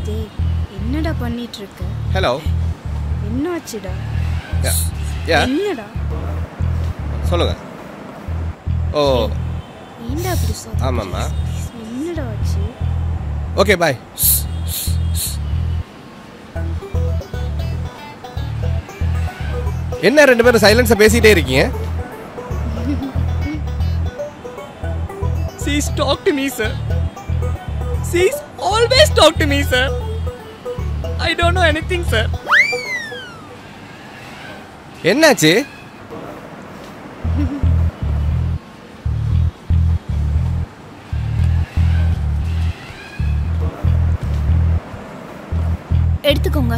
டேய் என்னடா பண்ணிட்டு இருக்க ஹலோ என்னாச்சுடா யா என்னடா சொல்லுங்க ஓ ஏன்டா அப்படி சொல்ற ஆமாம்மா என்னடா ஆச்சு ஓகே பாய் என்ன ரெண்டு பேரும் சைலன்ஸா பேசிட்டே இருக்கீங்க She's talk to me, sir. She's always talk to me, sir. I don't know anything, sir. என்னாச்சு எடுத்துக்கோங்க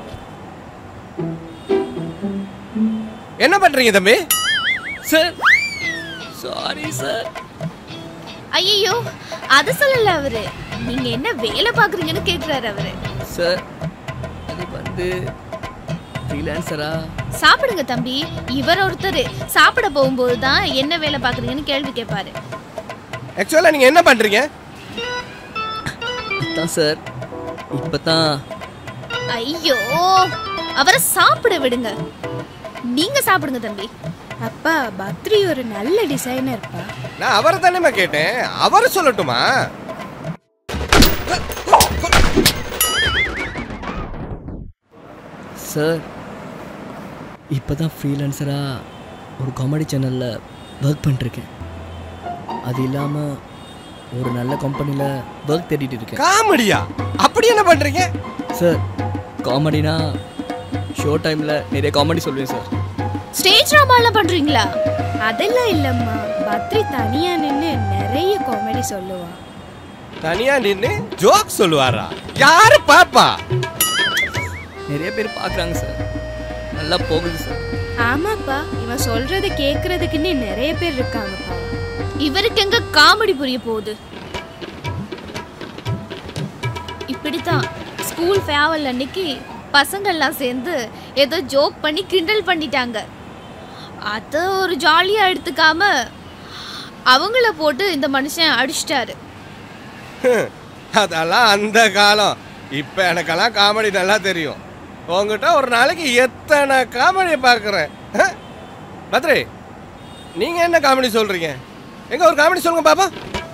என்ன பண்றீங்க தம்பி Sir. Sorry, sir. ஐயோ அது சொல்லல அவரு நீங்க என்ன வேலை பாக்குறீங்கன்னு கேக்குறாரு அவரு Sir. அது வந்து ஃப்ரீலான்சரா சாப்பிடுங்க தம்பி இவர் ஒருத்தர் சாப்பிட போகும்போது தான் என்ன வேலை பாக்குறீங்கன்னு கேள்வி கேட்பாரு ஆக்சுவலா நீங்க என்ன பண்றீங்க தான் சார் இப்போ தான் ஐயோ அவரை சாப்பிட விடுங்க நீங்க சாப்பிடுங்க தம்பி அப்பா பத்ரி ஒரு நல்ல டிசைனர்ப்பா நான் அவரை தானேமா கேட்டேன் அவர் சொல்லட்டுமா சார் இப்போ தான் ஃப்ரீலான்சராக ஒரு காமெடி சேனலில் ஒர்க் பண்ணிருக்கேன் அது இல்லாமல் ஒரு நல்ல கம்பெனியில் ஒர்க் தேடிட்டு இருக்கேன் காமெடியா அப்படி என்ன பண்றீங்க சார் காமெடினா ஷோ டைமில் நிறைய காமெடி சொல்லுவேன் சார் ஸ்டேஜ் ட்ராமாலாம் பண்றீங்களா அதெல்லாம் இல்லம்மா பத்ரி தனியா நின்னு நிறைய காமெடி சொல்லுவான் தனியா நின்னு ஜோக் சொல்லுவாரா யாரு பாப்பா நிறைய பேர் பார்க்குறாங்க சார் நல்லா போகுது சார் ஆமாப்பா இவன் சொல்றத கேக்குறதுக்குன்னு நிறைய பேர் இருக்காங்கப்பா இவருக்கு எங்க காமெடி புரிய போகுது இப்படித்தான் ஸ்கூல் ஃபேவல் அன்னைக்கு பசங்கள்லாம் சேர்ந்து ஏதோ ஜோக் பண்ணி கிண்டல் பண்ணிட்டாங்க அத ஒரு ஜாலியா எடுத்துக்காம அவங்கள போட்டு இந்த மனுஷன் அடிச்சிட்டாரு அதெல்லாம் அந்த காலம் இப்ப எனக்கெல்லாம் காமெடி நல்லா தெரியும் உங்ககிட்ட ஒரு நாளைக்கு எத்தனை காமெடி பார்க்குறேன் பத்ரி நீங்க என்ன காமெடி சொல்றீங்க எங்க ஒரு காமெடி சொல்லுங்க பாப்பா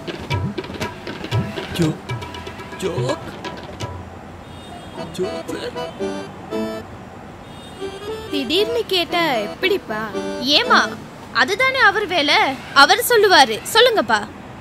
ஜோ ஜோக் ஜோக் சார் திடீர்னு கேட்டா எப்படிப்பா ஏமா அதுதானே அவர் வேலை அவர் சொல்லுவாரு சொல்லுங்கப்பா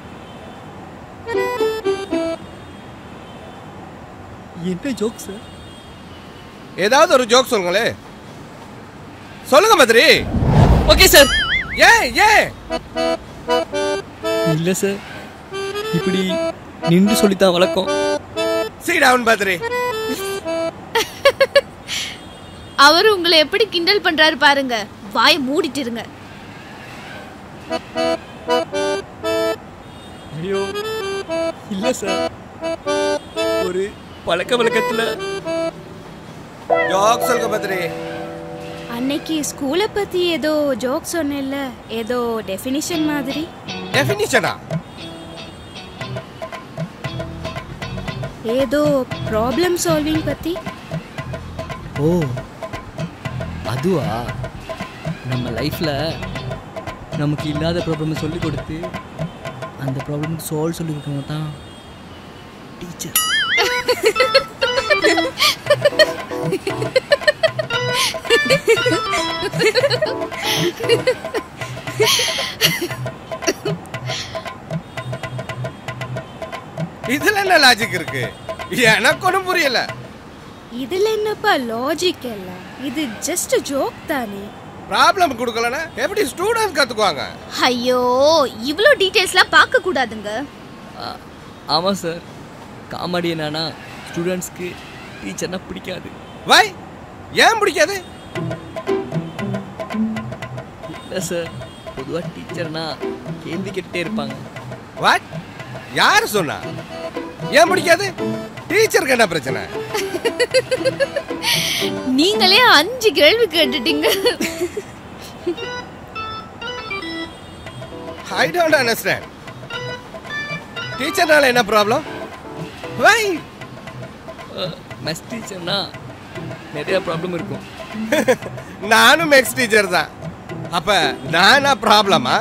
என்ன ஜோக் சார் ஏதாவது ஒரு ஜோக் சொல்லுங்களே சொல்லுங்க பத்ரி ஓகே சார் ஏன் ஏன் இல்லை சார் இப்படி நின்று சொல்லித்தான் வழக்கம் சீ டவுன் பத்ரி அவர் உங்களை எப்படி கிண்டல் பண்றாரு பாருங்க வாய் மூடிட்டு இருங்க ஐயோ இல்லை சார் ஒரு பழக்க வழக்கத்தில் ஜோக் சொல்லுங்க பத்ரி அன்னைக்கு ஸ்கூலை பத்தி ஏதோ ஜோக் சொன்னேன்ல ஏதோ டெஃபினிஷன் மாதிரி டெஃபினிஷனா ஏதோ ப்ராப்ளம் சால்விங் பத்தி ஓ அதுவா நம்ம லைஃப்பில் நமக்கு இல்லாத ப்ராப்ளம் சொல்லி கொடுத்து அந்த ப்ராப்ளம் சால்வ் சொல்லி கொடுக்கணும் தான் டீச்சர் இதுல என்ன லாஜிக் இருக்கு எனக்கு ஒன்றும் புரியல இதுல என்னப்பா லாஜிக் எல்லாம் இது ஜஸ்ட் ஜோக் தானே ப்ராப்ளம் கொடுக்கலன்னா எப்படி ஸ்டூடெண்ட்ஸ் கத்துக்குவாங்க ஐயோ இவ்வளோ டீட்டெயில்ஸ்லாம் பார்க்க கூடாதுங்க ஆமாம் சார் காமெடி என்னன்னா ஸ்டூடெண்ட்ஸ்க்கு டீச்சர்னா பிடிக்காது வை ஏன் பிடிக்காது இல்லை சார் பொதுவாக டீச்சர்னா கேள்வி கேட்டுட்டே இருப்பாங்க வாட் யார் சொன்னா ஏன் பிடிக்காது டீச்சருக்கு என்ன பிரச்சனை நீங்களே அஞ்சு கேள்வி கேட்டுட்டீங்க ஐ டோன்ட் அண்டர்ஸ்டாண்ட் டீச்சர்னால என்ன ப்ராப்ளம் வை மெஸ் டீச்சர்னா நிறைய ப்ராப்ளம் இருக்கும் நானும் எக்ஸ் டீச்சர் தான் அப்ப நானா ப்ராப்ளமா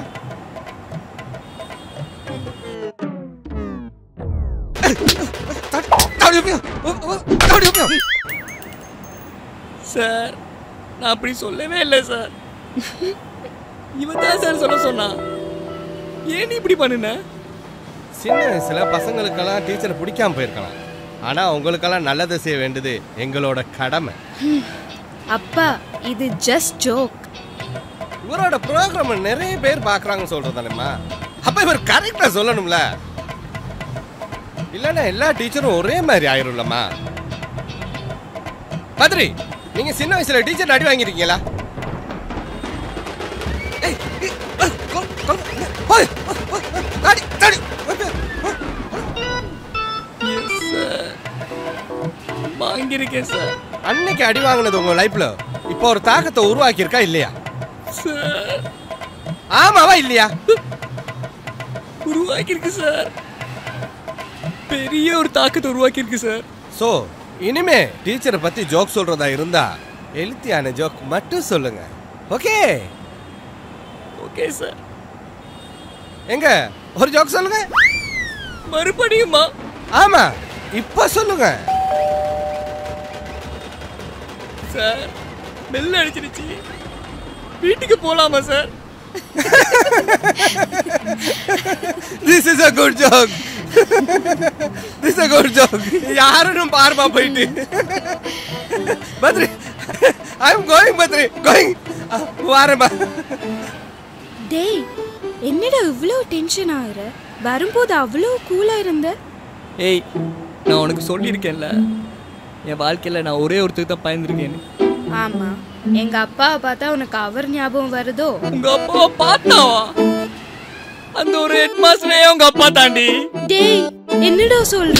சார் நான் அப்படி சொல்லவே இல்லை சார் இவன் தான் சார் சொல்ல சொன்னான் ஏன் நீ இப்படி பண்ணுன சின்ன வயசுல பசங்களுக்கெல்லாம் டீச்சரை பிடிக்காம போயிருக்கலாம் ஆனா உங்களுக்கெல்லாம் நல்லதை செய்ய வேண்டியது எங்களோட கடமை அப்பா இது ஜஸ்ட் ஜோக் இவரோட ப்ரோக்ராம் நிறைய பேர் பார்க்கறாங்க சொல்றதானேம்மா அப்ப இவர் கரெக்டா சொல்லணும்ல இல்லைன்னா எல்லா டீச்சரும் ஒரே மாதிரி ஆயிரும்லம்மா பத்ரி நீங்க சின்ன வயசுல டீச்சர் அடி வாங்கிருக்கீங்களா ஏய், ஏய், ஏய், கொ- கொ- ஓய், ஓய், ஓய், அடி, அடி, ஓய், எஸ் சார் வாங்கியிருக்கேன் சார் அன்னைக்கு அடி வாங்கினது உங்க லைஃப்ல இப்போ ஒரு தாக்கத்தை உருவாக்கி இருக்கா இல்லையா சார் ஆமாவா இல்லையா உருவாக்கியிருக்கு சார் பெரிய ஒரு தாக்கத்தை உருவாக்கியிருக்கு சார் சோ இனிமே டீச்சரை பத்தி ஜோக் சொல்றதா இருந்தா எழுத்தியான ஜோக் மட்டும் சொல்லுங்க ஓகே ஓகே சார் எங்க ஒரு ஜோக் சொல்லுங்க மறுபடியுமா ஆமா இப்ப சொல்லுங்க சார் பெல் அடிச்சிருச்சு வீட்டுக்கு போலாமா sir this is a good joke this a good joke யாரும் பாருமா போயிட்டு Badri I am going Badri going வாரேம்மா டேய் என்னடா இவ்வளோ டென்ஷன் ஆகுற வரும்போது அவ்வளோ கூலாக இருந்த ஏய் நான் உனக்கு சொல்லியிருக்கேன்ல என் வாழ்க்கையில் நான் ஒரே ஒருத்தருக்கு தான் பயந்துருக்கேன்னு ஆமாம் எங்கள் அப்பாவை பார்த்தா உனக்கு அவர் ஞாபகம் வருதோ உங்க அப்பாவை பார்த்தாவா அந்த ஒரு ஹெட் மாஸ்டரே உங்க அப்பா தாண்டி டேய் என்னடா சொல்ற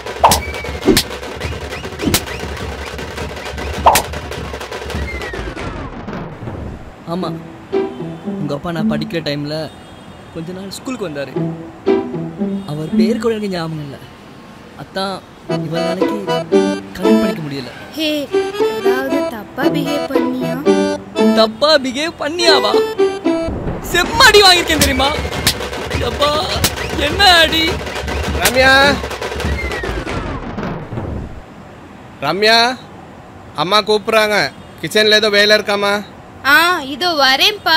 ஆமாம் உங்கள் அப்பா நான் படிக்கிற டைமில் கொஞ்ச நாள் ஸ்கூலுக்கு வந்தார் அவர் பேர் கூட எனக்கு ஞாபகம் இல்லை அதான் இவ்வளோ நாளைக்கு கனெக்ட் பண்ணிக்க முடியல ஹே ஏதாவது தப்பா பிஹேவ் பண்ணியா தப்பா பிஹேவ் பண்ணியாவா செம்ம அடி வாங்கியிருக்கேன் தெரியுமா அப்பா என்ன அடி ரம்யா ரம்யா அம்மா கூப்பிடுறாங்க கிச்சன்ல ஏதோ வேலை இருக்காமா ஆ இதோ வரேன்ப்பா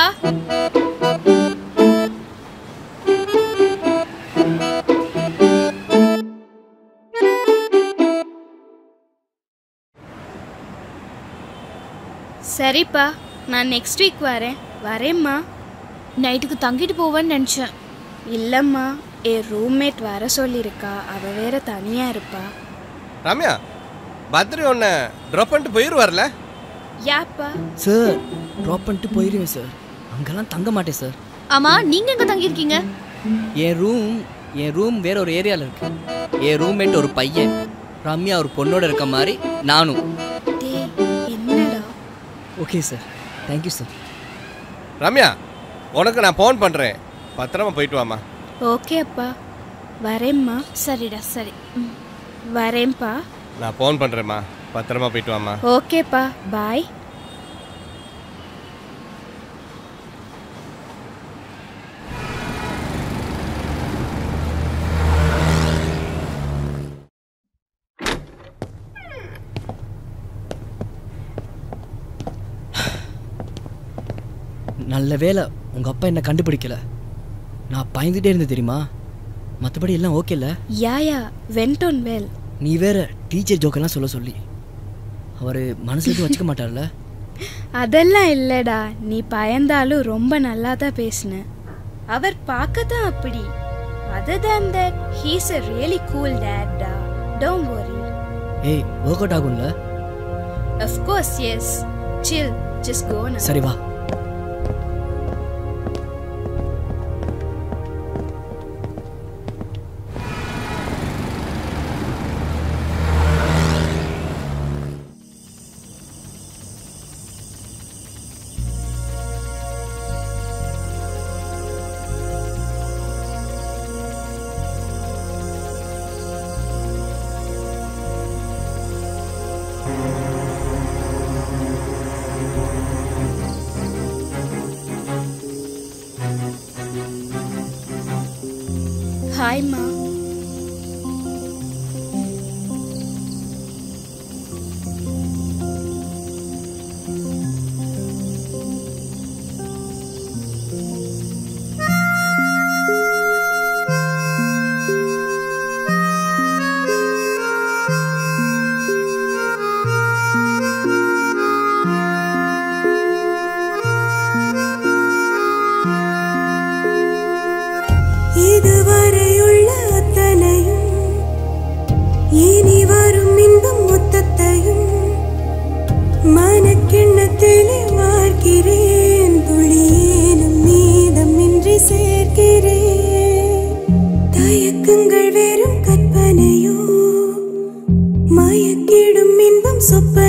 சரிப்பா நான் நெக்ஸ்ட் வீக் வரேன் வரேம்மா நைட்டுக்கு தங்கிட்டு போவேன்னு நினச்சேன் இல்லைம்மா என் ரூம்மேட் வர சொல்லியிருக்கா அவ வேற தனியாக இருப்பா ரம்யா பத்ரி உன்னை ட்ராப் பண்ணிட்டு போயிடுவார்ல யாப்பா சார் ட்ராப் பண்ணிட்டு போயிடுவேன் சார் அங்கெல்லாம் தங்க மாட்டேன் சார் ஆமா நீங்க எங்க தங்கியிருக்கீங்க என் ரூம் என் ரூம் வேற ஒரு ஏரியாவில் இருக்கு என் ரூம்மேட் ஒரு பையன் ரம்யா ஒரு பொண்ணோட இருக்க மாதிரி நானும் டேய் என்னடா okay sir thank you sir Ramya உனக்கு நான் ஃபோன் பண்ணுறேன் பத்திரமா போயிட்டு வாமா ஓகே அப்பா வரேம்மா சரிடா சரி ம். வரேன்ப்பா நான் ஃபோன் பண்ணுறேம்மா பத்திரமா போயிட்டு வாமா ஓகேப்பா பாய் நல்ல வேலை உங்கள் அப்பா என்னை கண்டுபிடிக்கல நான் பயந்துட்டே இருந்தேன் தெரியுமா மற்றபடி எல்லாம் ஓகேல யாயா வென்ட் ஆன் வெல் நீ வேற டீச்சர் ஜோக்கெல்லாம் சொல்ல சொல்லி அவர் மனசுல எதுவும் வச்சுக்க மாட்டார்ல அதெல்லாம் இல்லடா நீ பயந்தாலும் ரொம்ப நல்லா தான் பேசின அவர் பார்க்க தான் அப்படி other than that he's a really cool dad டா டோன்ட் வரி ஏய் ஒர்க் அவுட் ஆகும்ல of course yes chill just go சரி வா இதுவரையுள்ள அத்தனையும் இனி வரும் இன்பம் மொத்தத்தையும் மனக்கிண்ணத்திலே வார்க்கிறேன் துளியேனும் மீதமின்றி சேர்க்கிறேன் தயக்கங்கள் வெறும் கற்பனையோ மயக்கிடும் இன்பம் சொப்ப